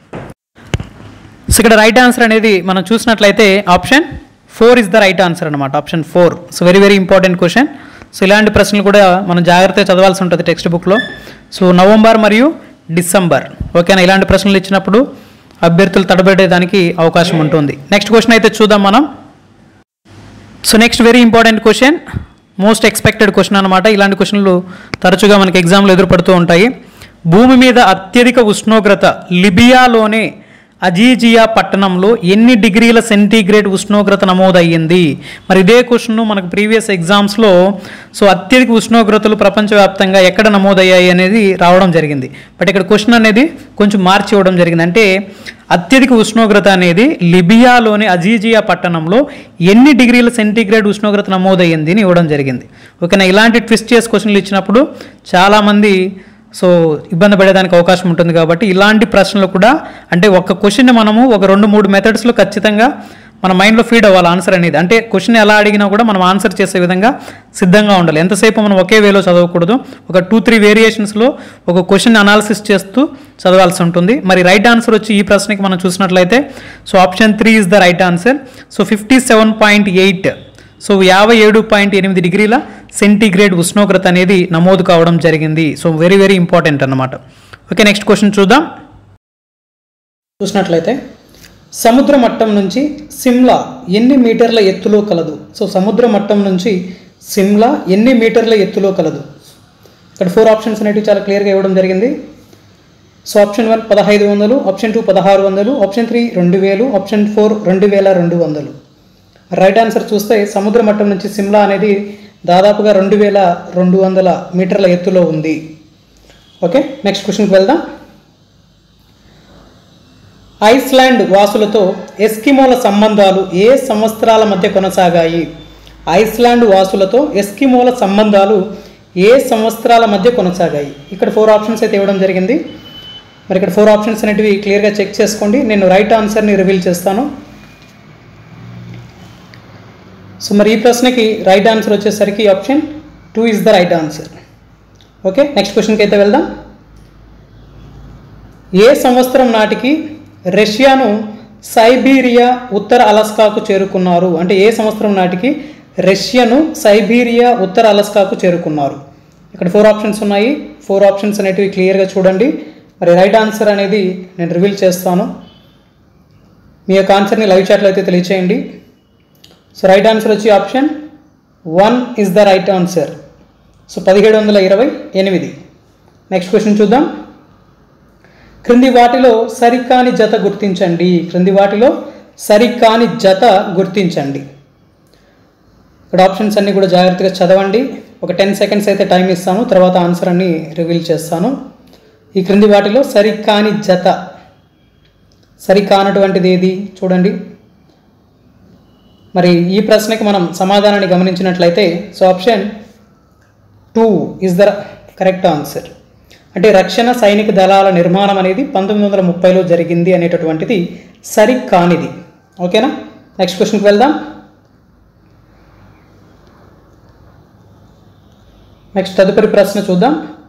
S2: సో ఇక్కడ రైట్ ఆన్సర్ అనేది మనం చూసినట్లయితే option four is the right answer అనమాట option four so very very important question so ఇలాంటి ప్రశ్నలు కూడా మనం జాగ్రత్తగా చదవాల్సి ఉంటుంది టెక్స్ట్ బుక్లో సో నవంబర్ మరియు డిసెంబర్ ఓకేనా ఇలాంటి ప్రశ్నలు ఇచ్చినప్పుడు అభ్యర్థులు తడబడేదానికి అవకాశం ఉంటుంది నెక్స్ట్ క్వశ్చన్ అయితే చూద్దాం మనం so next very important question most expected question అనమాట ఇలాంటి క్వశ్చన్లు తరచుగా మనకి ఎగ్జామ్లో ఎదురుపడుతూ ఉంటాయి భూమి మీద అత్యధిక ఉష్ణోగ్రత లిబియాలోనే అజీజియా పట్టణంలో ఎన్ని డిగ్రీల సెంటీగ్రేడ్ ఉష్ణోగ్రత నమోదయ్యింది మరి ఇదే క్వశ్చన్ మనకు ప్రీవియస్ ఎగ్జామ్స్లో సో అత్యధిక ఉష్ణోగ్రతలు ప్రపంచవ్యాప్తంగా ఎక్కడ నమోదయ్యాయి అనేది రావడం జరిగింది బట్ ఇక్కడ క్వశ్చన్ అనేది కొంచెం మార్చి ఇవ్వడం జరిగింది అంటే అత్యధిక ఉష్ణోగ్రత అనేది లిబియాలోని అజీజియా పట్టణంలో ఎన్ని డిగ్రీల సెంటీగ్రేడ్ ఉష్ణోగ్రత నమోదయ్యింది అని ఇవ్వడం జరిగింది ఓకేనా ఇలాంటి ట్విస్ట్ చేసి క్వశ్చన్లు ఇచ్చినప్పుడు చాలామంది సో ఇబ్బంది పడేదానికి అవకాశం ఉంటుంది కాబట్టి ఇలాంటి ప్రశ్నలు కూడా అంటే ఒక క్వశ్చన్ మనము ఒక రెండు మూడు మెథడ్స్లో ఖచ్చితంగా మన మైండ్లో ఫీడ్ అవ్వాలి ఆన్సర్ అనేది అంటే క్వశ్చన్ ఎలా అడిగినా కూడా మనం ఆన్సర్ చేసే విధంగా సిద్ధంగా ఉండాలి ఎంతసేపు మనం ఒకే వేలో చదవకూడదు ఒక టూ త్రీ వేరియేషన్స్లో ఒక క్వశ్చన్ అనాలిసిస్ చేస్తూ చదవాల్సి ఉంటుంది మరి రైట్ ఆన్సర్ వచ్చి ఈ ప్రశ్నకి మనం చూసినట్లయితే so option three is the right answer so fifty seven point eight so యాభై ఏడు పాయింట్ ఎనిమిది డిగ్రీల సెంటీగ్రేడ్ ఉష్ణోగ్రత అనేది నమోదు కావడం జరిగింది సో వెరీ వెరీ ఇంపార్టెంట్ అన్నమాట ఓకే నెక్స్ట్ క్వశ్చన్ చూద్దాం చూసినట్లయితే సముద్ర మట్టం నుంచి సిమ్లా ఎన్ని మీటర్ల ఎత్తులో కలదు సో సముద్ర మట్టం నుంచి సిమ్లా ఎన్ని మీటర్ల ఎత్తులో కలదు ఇక్కడ ఫోర్ ఆప్షన్స్ అనేవి చాలా క్లియర్గా ఇవ్వడం జరిగింది సో ఆప్షన్ వన్ పదహైదు వందలు ఆప్షన్ టూ పదహారు వందలు ఆప్షన్ త్రీ రెండు వేలు ఆప్షన్ ఫోర్ రెండు వేల రెండు వందలు రైట్ ఆన్సర్ చూస్తే సముద్ర మట్టం నుంచి సిమ్లా అనేది దాదాపుగా రెండు వేల రెండు వందల మీటర్ల ఎత్తులో ఉంది ఓకే నెక్స్ట్ క్వశ్చన్కి వెళ్దాం ఐస్లాండ్ వాసులతో ఎస్కిమోల సంబంధాలు ఏ సంవత్సరాల మధ్య కొనసాగాయి ఐస్లాండ్ వాసులతో ఎస్కిమోల సంబంధాలు ఏ సంవత్సరాల మధ్య కొనసాగాయి ఇక్కడ ఫోర్ ఆప్షన్స్ అయితే ఇవ్వడం జరిగింది మరి ఇక్కడ ఫోర్ ఆప్షన్స్ అనేటివి క్లియర్గా చెక్ చేసుకోండి నేను రైట్ ఆన్సర్ని రివీల్ చేస్తాను సో మరి ఈ ప్రశ్నకి రైట్ ఆన్సర్ వచ్చేసరికి option two is the right answer okay next క్వశ్చన్కి అయితే వెళ్దాం ఏ సంవత్సరం నాటికి రష్యాను సైబీరియా ఉత్తర అలస్కాకు చేరుకున్నారు అంటే ఏ సంవత్సరం నాటికి రష్యాను సైబీరియా ఉత్తర అలస్కాకు చేరుకున్నారు ఇక్కడ ఫోర్ ఆప్షన్స్ ఉన్నాయి ఫోర్ ఆప్షన్స్ అనేటివి క్లియర్గా చూడండి మరి రైట్ ఆన్సర్ అనేది నేను రివీల్ చేస్తాను మీ యొక్క ఆన్సర్ని లైవ్ చాట్లో అయితే తెలియచేయండి సో రైట్ ఆన్సర్ వచ్చి option one is the right answer so పదిహేడు వందల ఇరవై ఎనిమిది నెక్స్ట్ క్వశ్చన్ చూద్దాం క్రింది వాటిలో సరికాని జత గుర్తించండి క్రింది వాటిలో సరికాని జత గుర్తించండి ఇక్కడ ఆప్షన్స్ అన్నీ కూడా జాగ్రత్తగా చదవండి ఒక టెన్ సెకండ్స్ అయితే టైం ఇస్తాను తర్వాత ఆన్సర్ అన్ని రివీల్ చేస్తాను ఈ క్రింది వాటిలో సరికాని జత సరికానటువంటిది ఏది చూడండి మరి ఈ ప్రశ్నకి మనం సమాధానాన్ని గమనించినట్లయితే so option two is the correct answer అంటే రక్షణ సైనిక దళాల నిర్మాణం అనేది పంతొమ్మిది వందల ముప్పైలో జరిగింది అనేటటువంటిది సరికానిది ఓకేనా నెక్స్ట్ క్వశ్చన్కి వెళ్దాం నెక్స్ట్ తదుపరి ప్రశ్న చూద్దాం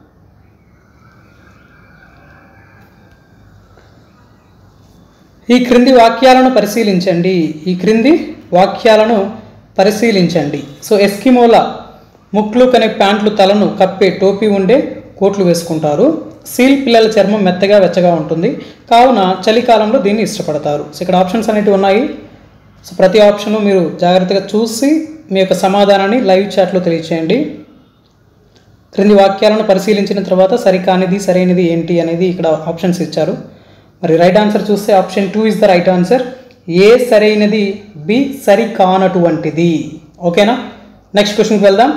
S2: ఈ క్రింది వాక్యాలను పరిశీలించండి ఈ క్రింది వాక్యాలను పరిశీలించండి సో ఎస్కిమోల ముక్లు కనే ప్యాంట్లు తలను కప్పే టోపీ ఉండే కోట్లు వేసుకుంటారు సీల్ పిల్లల చర్మం మెత్తగా వెచ్చగా ఉంటుంది కావున చలికాలంలో దీన్ని ఇష్టపడతారు సో ఇక్కడ ఆప్షన్స్ అనేవి ఉన్నాయి సో ప్రతి ఆప్షను మీరు జాగ్రత్తగా చూసి మీ యొక్క సమాధానాన్ని లైవ్ చాట్లో తెలియచేయండి క్రింది వాక్యాలను పరిశీలించిన తర్వాత సరికానిది సరైనది ఏంటి అనేది ఇక్కడ ఆప్షన్స్ ఇచ్చారు మరి రైట్ ఆన్సర్ చూస్తే option two is the right answer A సరైనది బి సరికానటువంటిది ఓకేనా నెక్స్ట్ క్వశ్చన్కి వెళ్దాం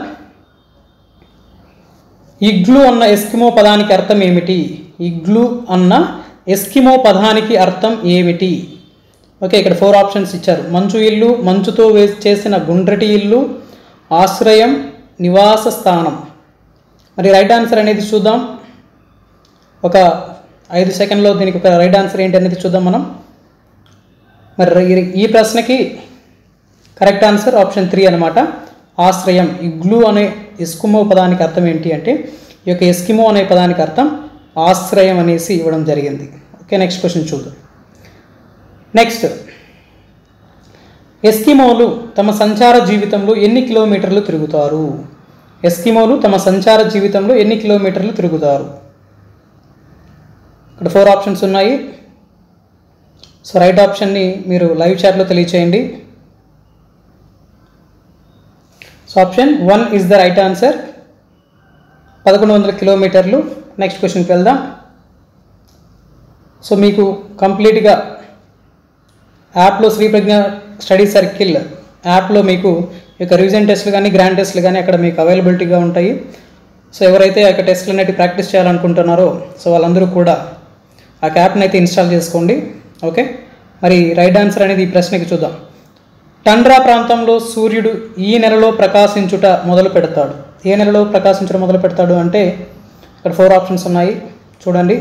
S2: ఇగ్లు అన్న ఎస్కిమో పదానికి అర్థం ఏమిటి ఇగ్లు అన్న ఎస్కిమో పదానికి అర్థం ఏమిటి ఓకే ఇక్కడ ఫోర్ ఆప్షన్స్ ఇచ్చారు మంచు ఇల్లు మంచుతో వేసి చేసిన గుండ్రటి ఇల్లు ఆశ్రయం నివాస స్థానం మరి రైట్ ఆన్సర్ అనేది చూద్దాం ఒక ఐదు సెకండ్లో దీనికి ఒక రైట్ ఆన్సర్ ఏంటి అనేది చూద్దాం మనం మరి ఈ- ఈ ప్రశ్నకి కరెక్ట్ ఆన్సర్ ఆప్షన్ త్రీ అనమాట ఆశ్రయం ఇగ్లు అనే ఎస్కిమో పదానికి అర్థం ఏంటి అంటే ఈ యొక్క ఎస్కిమో అనే పదానికి అర్థం ఆశ్రయం అనేసి ఇవ్వడం జరిగింది ఓకే నెక్స్ట్ క్వశ్చన్ చూద్దాం నెక్స్ట్ ఎస్కిమోలు తమ సంచార జీవితంలో ఎన్ని కిలోమీటర్లు తిరుగుతారు ఎస్కిమోలు తమ సంచార జీవితంలో ఎన్ని కిలోమీటర్లు తిరుగుతారు ఇక్కడ ఫోర్ ఆప్షన్స్ ఉన్నాయి సో రైట్ ఆప్షన్ని మీరు లైవ్ చాట్లో తెలియచేయండి so option one is the right answer పదకొండు వందల కిలోమీటర్లు నెక్స్ట్ క్వశ్చన్కి వెళ్దాం సో మీకు కంప్లీట్గా యాప్లో శ్రీప్రజ్ఞ స్టడీ సర్కిల్ యాప్లో మీకు ఈ యొక్క రివిజన్ టెస్ట్లు కానీ గ్రాండ్ టెస్ట్లు కానీ అక్కడ మీకు అవైలబిలిటీగా ఉంటాయి సో ఎవరైతే ఆ యొక్క టెస్ట్లు అనేవి ప్రాక్టీస్ చేయాలనుకుంటున్నారో సో వాళ్ళందరూ కూడా ఆ యాప్ని అయితే ఇన్స్టాల్ చేసుకోండి ఓకే మరి రైట్ ఆన్సర్ అనేది ఈ ప్రశ్నకి చూద్దాం టండ్రా ప్రాంతంలో సూర్యుడు ఈ నెలలో ప్రకాశించుట మొదలు పెడతాడు ఏ నెలలో ప్రకాశించడం మొదలు పెడతాడు అంటే ఇక్కడ ఫోర్ ఆప్షన్స్ ఉన్నాయి చూడండి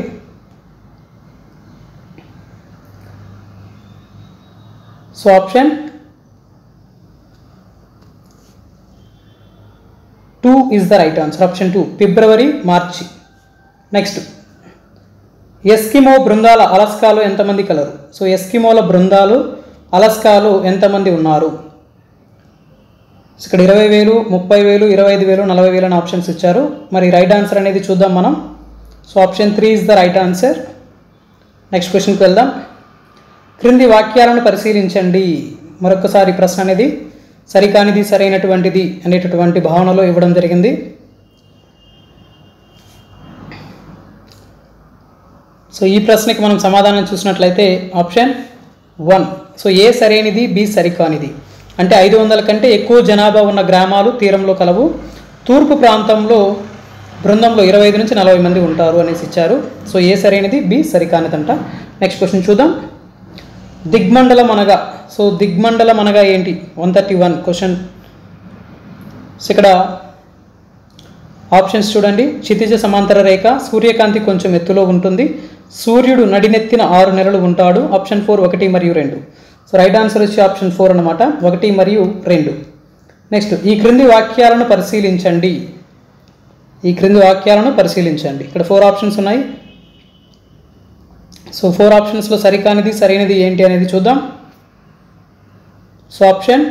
S2: so option two is the right answer option two ఫిబ్రవరి మార్చి నెక్స్ట్ ఎస్కిమో బృందాల అలస్కాలో ఎంతమంది కలరు సో ఎస్కిమోల బృందాలు అలస్కాలో ఎంతమంది ఉన్నారు సో ఇక్కడ ఇరవై వేలు ముప్పై వేలు ఇరవై ఐదు వేలు నలభై వేలు అని ఆప్షన్స్ ఇచ్చారు మరి రైట్ ఆన్సర్ అనేది చూద్దాం మనం so option three is the right answer next క్వశ్చన్కి వెళ్దాం క్రింది వాక్యాలను పరిశీలించండి మరొకసారి ప్రశ్న అనేది సరికానిది సరైనటువంటిది అనేటటువంటి భావనలో ఇవ్వడం జరిగింది సో ఈ ప్రశ్నకి మనం సమాధానం చూసినట్లయితే ఆప్షన్ వన్ సో ఏ సరైనది బి సరికానిది అంటే ఐదు వందల కంటే ఎక్కువ జనాభా ఉన్న గ్రామాలు తీరంలో కలవు తూర్పు ప్రాంతంలో బృందంలో ఇరవై ఐదు నుంచి నలభై మంది ఉంటారు అనేసి ఇచ్చారు సో ఏ సరైనది బి సరికానిదంట నెక్స్ట్ క్వశ్చన్ చూద్దాం దిగ్మండలం అనగా సో దిగ్మండలం అనగా ఏంటి one thirty one question so ఇక్కడ ఆప్షన్స్ చూడండి క్షితిజ సమాంతర రేఖ సూర్యకాంతి కొంచెం ఎత్తులో ఉంటుంది సూర్యుడు నడినెత్తిన ఆరు నెలలు ఉంటాడు ఆప్షన్ ఫోర్ ఒకటి మరియు రెండు సో రైట్ ఆన్సర్ వచ్చి ఆప్షన్ ఫోర్ అనమాట ఒకటి మరియు రెండు నెక్స్ట్ ఈ క్రింది వాక్యాలను పరిశీలించండి ఈ క్రింది వాక్యాలను పరిశీలించండి ఇక్కడ ఫోర్ ఆప్షన్స్ ఉన్నాయి సో ఫోర్ ఆప్షన్స్లో సరికానిది సరైనది ఏంటి అనేది చూద్దాం సో ఆప్షన్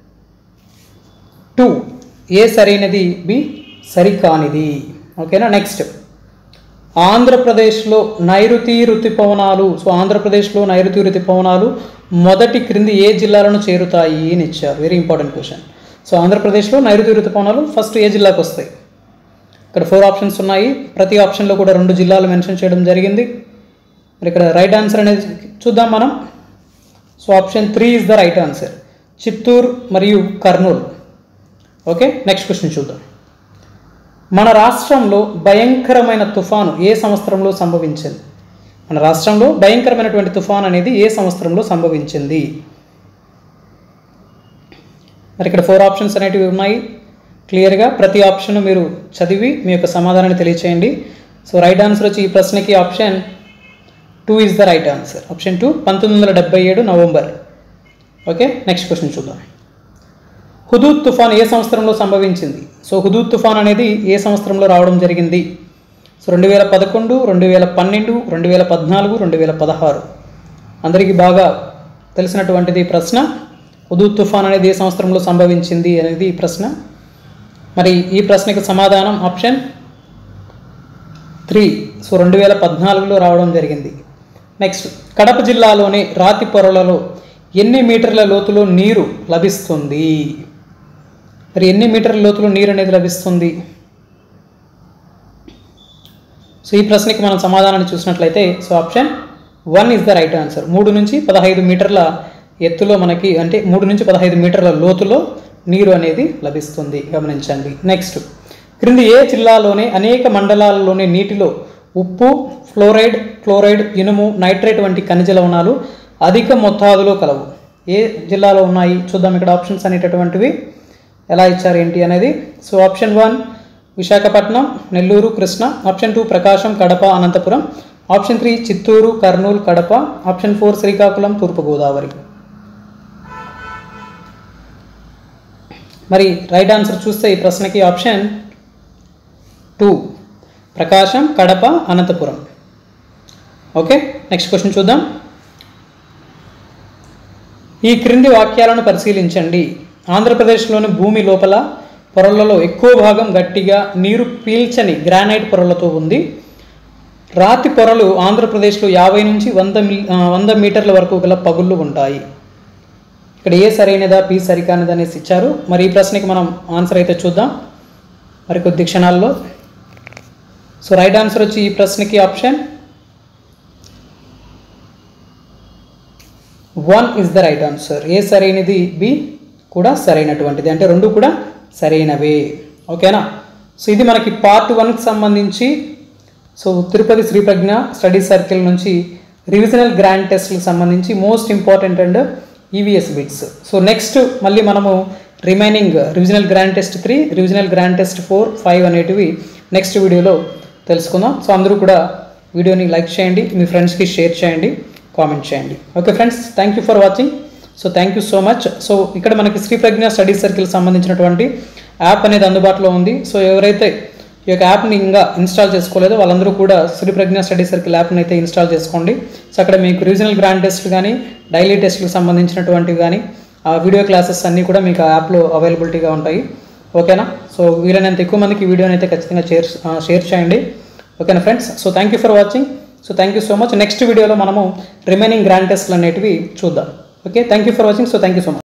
S2: టూ ఏ సరైనది బి సరికానిది ఓకేనా నెక్స్ట్ ఆంధ్రప్రదేశ్లో నైరుతి ఋతుపవనాలు సో ఆంధ్రప్రదేశ్లో నైరుతి ఋతుపవనాలు మొదటి క్రింది ఏ జిల్లాలను చేరుతాయి అని ఇచ్చారు వెరీ ఇంపార్టెంట్ క్వశ్చన్ సో ఆంధ్రప్రదేశ్లో నైరుతి ఋతుపవనాలు ఫస్ట్ ఏ జిల్లాకు వస్తాయి ఇక్కడ ఫోర్ ఆప్షన్స్ ఉన్నాయి ప్రతి ఆప్షన్లో కూడా రెండు జిల్లాలు మెన్షన్ చేయడం జరిగింది మరి ఇక్కడ రైట్ ఆన్సర్ అనేది చూద్దాం మనం so option three is the right answer Chittoor మరియు కర్నూలు ఓకే నెక్స్ట్ క్వశ్చన్ చూద్దాం మన రాష్ట్రంలో భయంకరమైన తుఫాను ఏ సంవత్సరంలో సంభవించింది మన రాష్ట్రంలో భయంకరమైనటువంటి తుఫాన్ అనేది ఏ సంవత్సరంలో సంభవించింది మరి ఇక్కడ ఫోర్ ఆప్షన్స్ అనేటివి ఉన్నాయి క్లియర్గా ప్రతి ఆప్షన్ మీరు చదివి మీ యొక్క సమాధానాన్ని తెలియచేయండి సో రైట్ ఆన్సర్ వచ్చి ఈ ప్రశ్నకి option two is the right answer option two పంతొమ్మిది వందల డెబ్బై ఏడు నవంబర్ ఓకే నెక్స్ట్ క్వశ్చన్ చూద్దాం హుదూద్ తుఫాన్ ఏ సంవత్సరంలో సంభవించింది సో హుదూద్ తుఫాన్ అనేది ఏ సంవత్సరంలో రావడం జరిగింది సో రెండు వేల పదకొండు రెండు వేల పన్నెండు రెండు వేల పద్నాలుగు రెండు వేల పదహారు అందరికీ బాగా తెలిసినటువంటిది ఈ ప్రశ్న హుదూద్ తుఫాన్ అనేది ఏ సంవత్సరంలో సంభవించింది అనేది ఈ ప్రశ్న మరి ఈ ప్రశ్నకి సమాధానం ఆప్షన్ త్రీ సో రెండు వేల పద్నాలుగులో రావడం జరిగింది నెక్స్ట్ కడప జిల్లాలోని రాతి పొరలలో ఎన్ని మీటర్ల లోతులో నీరు లభిస్తుంది మరి ఎన్ని మీటర్ల లోతులో నీరు అనేది లభిస్తుంది సో ఈ ప్రశ్నకి మనం సమాధానాన్ని చూసినట్లయితే so option one is the right answer మూడు నుంచి పదహైదు మీటర్ల ఎత్తులో మనకి అంటే మూడు నుంచి పదహైదు మీటర్ల లోతులో నీరు అనేది లభిస్తుంది గమనించండి నెక్స్ట్ క్రింది ఏ జిల్లాలోనే అనేక మండలాల్లోని నీటిలో ఉప్పు ఫ్లోరైడ్ క్లోరైడ్ ఇనుము నైట్రేట్ వంటి ఖనిజ లవణాలు అధిక మొత్తాదులో కలవు ఏ జిల్లాలో ఉన్నాయి చూద్దాం ఇక్కడ ఆప్షన్స్ అనేటటువంటివి ఎలా ఇచ్చారు ఏంటి అనేది so option one Visakhapatnam Nellore Krishna option two Prakasam Kadapa Anantapur option three Chittoor Kurnool Kadapa option four Srikakulam Thurpu Godavari మరి రైట్ ఆన్సర్ చూస్తే ఈ ప్రశ్నకి option two Prakasam Kadapa Anantapur okay next question చూద్దాం ఈ క్రింది వాక్యాలను పరిశీలించండి ఆంధ్రప్రదేశ్లోని భూమి లోపల పొరలలో ఎక్కువ భాగం గట్టిగా నీరు పీల్చని గ్రానైట్ పొరలతో ఉంది రాతి పొరలు ఆంధ్రప్రదేశ్లో యాభై నుంచి వంద మీ ఆ, వంద మీటర్ల వరకు గల పగుళ్ళు ఉంటాయి ఇక్కడ ఏ సరైనదా బి సరికానిదా అనేసి ఇచ్చారు మరి ఈ ప్రశ్నకి మనం ఆన్సర్ అయితే చూద్దాం మరి కొద్ది క్షణాల్లో సో రైట్ ఆన్సర్ వచ్చి ఈ ప్రశ్నకి option one is the right answer A సరైనది బి కూడా సరైనటువంటిది అంటే రెండు కూడా సరైనవే ఓకేనా సో ఇది మనకి పార్ట్ వన్కి సంబంధించి so Tirupati Shri Pragna study circle నుంచి రివిజనల్ గ్రాండ్ టెస్ట్లకు సంబంధించి most important and EVS bits so next మళ్ళీ మనము remaining revisional grand test three revisional grand test four five అనేటివి నెక్స్ట్ వీడియోలో తెలుసుకుందాం సో అందరూ కూడా వీడియోని లైక్ చేయండి మీ ఫ్రెండ్స్కి షేర్ చేయండి కామెంట్ చేయండి okay friends thank you for watching so thank you so much so ఇక్కడ మనకి శ్రీ ప్రజ్ఞ స్టడీ సర్కిల్ సంబంధించినటువంటి యాప్ అనేది అందుబాటులో ఉంది సో ఎవరైతే ఈ యొక్క యాప్ని ఇంకా ఇన్స్టాల్ చేసుకోలేదో వాళ్ళందరూ కూడా శ్రీ ప్రజ్ఞ స్టడీ సర్కిల్ యాప్ని అయితే ఇన్స్టాల్ చేసుకోండి సో అక్కడ మీకు రీజనల్ గ్రాండ్ టెస్ట్లు కానీ డైలీ టెస్ట్లకు సంబంధించినటువంటివి కానీ ఆ వీడియో క్లాసెస్ అన్నీ కూడా మీకు ఆ యాప్లో అవైలబిలిటీగా ఉంటాయి ఓకేనా సో వీలైనంత ఎక్కువ మందికి ఈ వీడియోని అయితే ఖచ్చితంగా షేర్ షేర్ చేయండి ఓకేనా friends so thank you for watching so thank you so much next వీడియోలో మనము రిమైనింగ్ గ్రాండ్ టెస్ట్లు అనేటివి చూద్దాం okay thank you for watching so thank you so much